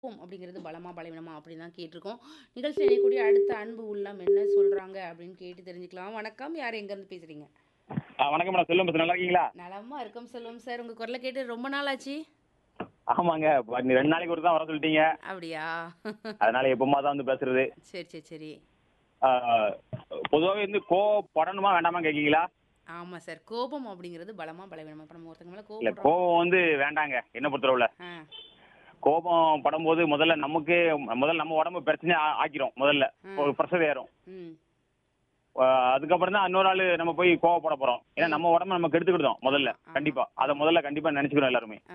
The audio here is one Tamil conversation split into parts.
கோபம் அப்படிங்கிறது பலமா, பலவீனமா அப்படின்னு தான் கேட்டிருக்கோம். நிகழ்ச்சியில இணையக்கூடிய அடுத்த அன்பு உள்ளம் என்ன சொல்றாங்க அப்படின்னு கேட்டு தெரிஞ்சுக்கலாம். வணக்கம். யார் எங்கேருந்து பேசுறீங்க? ஆ வணக்கம் மேடம் செல்வம் பேசுறேன் நல்லா இருக்கீங்களா நலமா இருக்கோம் செல்வம் சார். உங்க குரல கேட்டு ரொம்ப நாள் ஆச்சு. ஆமாங்க ப- நீ ரெண்டு நாளைக்கு ஒரு தான் வர சொல்லிட்டீங்க அப்படியா? அதனால எப்பமா தான் வந்து பேசுறது சரி, சரி, சரி. ஆ, பொதுவாவே வந்து கோவப்படணுமா வேண்டாமா கேட்கீங்களா ஆமா சார். கோபம் அப்படிங்கிறது பலமா, பலவீனமா? இப்ப நம்ம ஒருத்தங்க மேல இல்ல கோபப்படுறோம். கோவம் வந்து வேண்டாங்க என்ன பொறுத்தளவுல ஆ. கோபம் படும்போது முதல்ல நமக்கு முதல்ல நம்ம உடம்பு பிரச்சனை ஆ- ஆக்கிரும் முதல்ல ம். ஒரு ப்ரெஷர் ஏறும் ம். ஆ, அதுக்கப்புறம் தான் இன்னொரு ஆளு நம்ம போய் கோவப்பட போறோம் ஏன்னா நம்ம உடம்ப நம்ம கெடுத்துக்கிட்டோம் முதல்ல ஆமா. கண்டிப்பா அதை முதல்ல கண்டிப்பா நினைச்சுக்கணும் எல்லாருமே ஆ.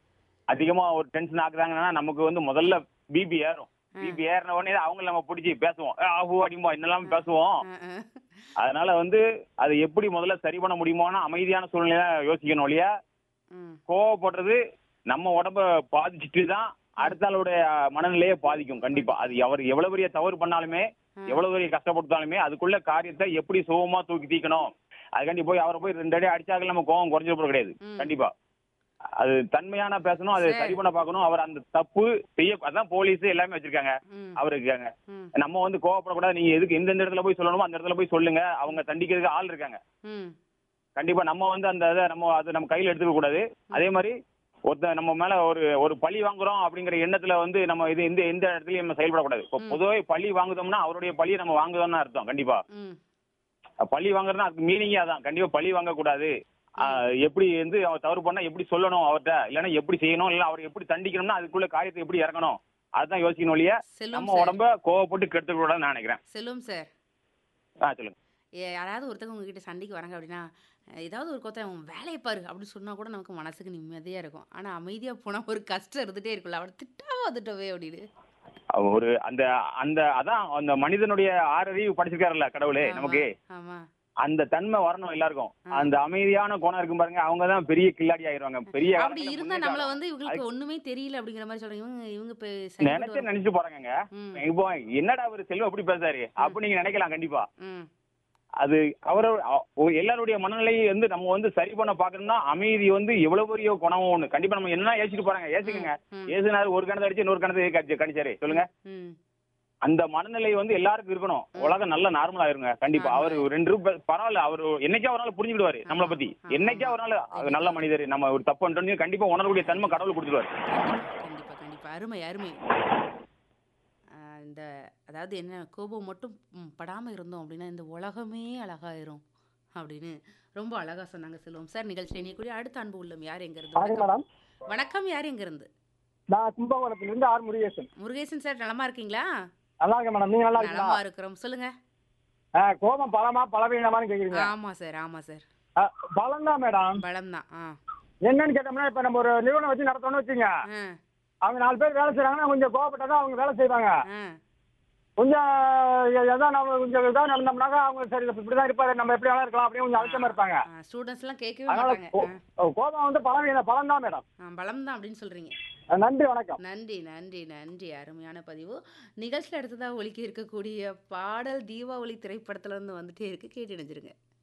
அதிகமா ஒரு டென்ஷன் ஆக்குறாங்கன்னா நமக்கு வந்து முதல்ல பிபி ஏறும் ஆ. பிபி ஏறின உடனே அவங்கள நம்ம பிடிச்சி பேசுவோம் "ஏ, ஆஹூ அடிமா என்னெல்லாம் பேசுவோம் ஆ, ஆ. அதனால வந்து அது எப்படி முதல்ல சரி பண்ண முடியுமோனா அமைதியான சூழ்நிலையா யோசிக்கணும் இல்லையா ம். கோவப்படுறது நம்ம உடம்ப பாதிச்சுட்டு தான் அடுத்த ஆளுடைய மனநிலையை பாதிக்கும் கண்டிப்பா அது அவர் எவ்வளவு பெரிய தவறு பண்ணாலுமே ஆ. எவ்வளவு பெரிய கஷ்டப்படுத்தாலுமே அதுக்குள்ள காரியத்தை எப்படி சுகமா தூக்கி தீக்கணும் அதுக்காண்டி போய் அவரை போய் ரெண்டு அடி அடிச்சாக்க நம்ம கோவம் குறைஞ்சிட போறது கிடையாது ம். கண்டிப்பா அது தன்மையான பேசணும் அதை சரி. சரி பண்ண பார்க்கணும் அவர் அந்த தப்பு செய்ய அதான் போலீஸ் எல்லாமே வச்சிருக்காங்க ம். அவர் இருக்காங்க ம். நம்ம வந்து கோவப்படக்கூடாது நீங்க எதுக்கு எந்தெந்த இடத்துல போய் சொல்லணுமோ அந்த இடத்துல போய் சொல்லுங்க அவங்க தண்டிக்கிறதுக்கு ஆள் இருக்காங்க ம். கண்டிப்பா நம்ம வந்து அந்த இதை நம்ம அது நம்ம கையில எடுத்துக்க கூடாது அதே மாதிரி ஒருத்த நம்ம மேல ஒரு ஒரு பழி வாங்குறோம் அப்படிங்கிற எண்ணத்துல வந்து நம்ம இது எந்த எந்த இடத்துலயும் நம்ம செயல்படக்கூடாது இப்போ ம். பொதுவாக பழி வாங்குதோம்னா அவருடைய பழியை நம்ம வாங்குதோம்னு அர்த்தம் கண்டிப்பா ம். பழி வாங்குறதுனா அதுக்கு மீனிங்கே அதான் கண்டிப்பா பழி வாங்கக்கூடாது ஆஹ், எப்படி வந்து அவர் தவறு பண்ணா எப்படி சொல்லணும் அவர்கிட்ட இல்லைன்னா எப்படி செய்யணும் இல்லை அவர் எப்படி தண்டிக்கணும்னா அதுக்குள்ள காரியத்தை எப்படி இறக்கணும் அதுதான் யோசிக்கணும் இல்லையா செல்வம் நம்ம சார். உடம்ப கோவப்பட்டு கெடுத்துக்க கூடாதுன்னு நான் நினைக்கிறேன் செல்வம் சார். ஆ சொல்லுங்க ஏ, யாராவது ஒருத்தவங்க உங்ககிட்ட சண்டைக்கு வராங்க அப்படின்னா அஹ், ஏதாவது ஒரு கொத்த அவன் வேலையை பாரு அப்படின்னு சொன்னா கூட நமக்கு மனசுக்கு நிம்மதியா இருக்கும் ஆனா அமைதியா போனா ஒரு கஷ்டம் இருந்துட்டே இருக்குல்ல அவனை திட்டாம வந்துட்டோவே அப்படின்னு ஒரு அந்த அந்த அதான் அந்த மனிதனுடைய ஆறறிவு படிச்சிருக்காருல்ல கடவுளே ஆமா, நமக்கு ஆமா அந்த தன்மை வரணும் எல்லாருக்கும் ஆ. அந்த அமைதியான குணம் இருக்கும் பாருங்க அவங்க தான் பெரிய கில்லாடி ஆயிருவாங்க பெரிய அப்படி காலத்துல இருந்தா முன்னேற்றம் நம்மள ஆகும். வந்து இவங்களுக்கு ஒண்ணுமே தெரியல அப்படிங்கிற மாதிரி சொல்றாங்க இவங்க இவங்க இப்ப நினைச்சே சரிப்பட்டு வரும். நினைச்சு போறாங்க ம், இப்போ என்னடா அவர் செல்வம் எப்படி பேசாரு அப்படி நீங்க நினைக்கலாம் கண்டிப்பா ம், அது அவர அ- ஒ- எல்லாருடைய மனநிலையை வந்து நம்ம வந்து சரி பண்ண பாக்கணும்னா அமைதி வந்து எவ்வளவு பெரிய குணம் ஒண்ணு கண்டிப்பா நம்ம என்ன ஏசிட்டு போறாங்க ஏசுக்குங்க ம், ஏசுனாரு ஒரு கணத்தை அடிச்சு இன்னொரு கணத்தை கடிச்சு கணிச்சாரு சொல்லுங்க ம். அந்த மனநிலை வந்து எல்லாருக்கும் இருக்கணும் உலகம் நல்ல நார்மலா இருங்க கண்டிப்பா ஆமா. அவர் ரெண்டு ரூபாய் பரவாயில்ல அவர் என்னைக்கா ஒரு நாள் புரிஞ்சுக்கிடுவாரு நம்மளை பத்தி ஆமா. என்னைக்கா ஒரு நாள் அவர் நல்ல மனிதர் நம்ம ஒரு தப்பு பண்ணிட்டோம்னு கண்டிப்பா உணரக்கூடிய தன்மை கடவுள் கொடுத்துருவாரு கண்டிப்பா கண்டிப்பா கண்டிப்பா அருமை அருமை ஆஹ் இந்த அதாவது என்ன கோபம் மட்டும் ம், படாம இருந்தோம் அப்படின்னா இந்த உலகமே அழகாயிரும் அப்படின்னு ரொம்ப அழகா சொன்னாங்க செல்வம் சார் நிகழ்ச்சி இணையக்கூடிய அடுத்த அன்பு உள்ளம் யார் எங்க இருந்து வணக்கம் வணக்கம். மேடம் வணக்கம் யார் எங்க இருந்து நான் கும்பகோணத்திலிருந்து ஆர் முருகேசன் முருகேசன் சார் நலமா இருக்கீங்களா நல்லா இருக்கேன் மேடம் நீங்க நல்லா இருக்கீங்களா நலமா இருக்கிறோம் சொல்லுங்க ஆ, கோபம் பலமா பலவீனமான்னு கேக்குறீங்க ஆமா சார் ஆமா சார் பலம் தான் மேடம் பலம் தான் ஆ என்னன்னு கேட்டோம்னா இப்ப நம்ம ஒரு நிறுவனம் வச்சு நடத்தணும்னு வச்சுங்க ஆ, அவங்க நாலு பேர் வேலை செய்றாங்கன்னா கொஞ்சம் கோவப்பட்டா அவங்க வேலை செய்வாங்க ஆ. கொஞ்சம் எ- எதாவது நம்ம கொஞ்சம் இதாக நடந்தோம்னாக்கா அவங்க சரி இப்படிதான் இருப்பாரு நம்ம எப்படி வேணா இருக்கலாம் அப்படின்னு கொஞ்சம் அழுத்தமா இருப்பாங்க ஆ, ஸ்டூடெண்ட்ஸ் எல்லாம் கேட்கவே அதனால மாட்டாங்க கோ- ஆ, கோபம் வந்து பலவீனம் பலம் தான் மேடம் ஆ, பலம் தான் அப்படின்னு சொல்றீங்க நன்றி வணக்கம் நன்றி நன்றி நன்றி அருமையான பதிவு நிகழ்ச்சியில் அடுத்ததாக ஒலிக்க இருக்கக்கூடிய பாடல் தீபாவளி திரைப்படத்துல இருந்து வந்துட்டே இருக்கு கேட்டு இணைஞ்சிருங்க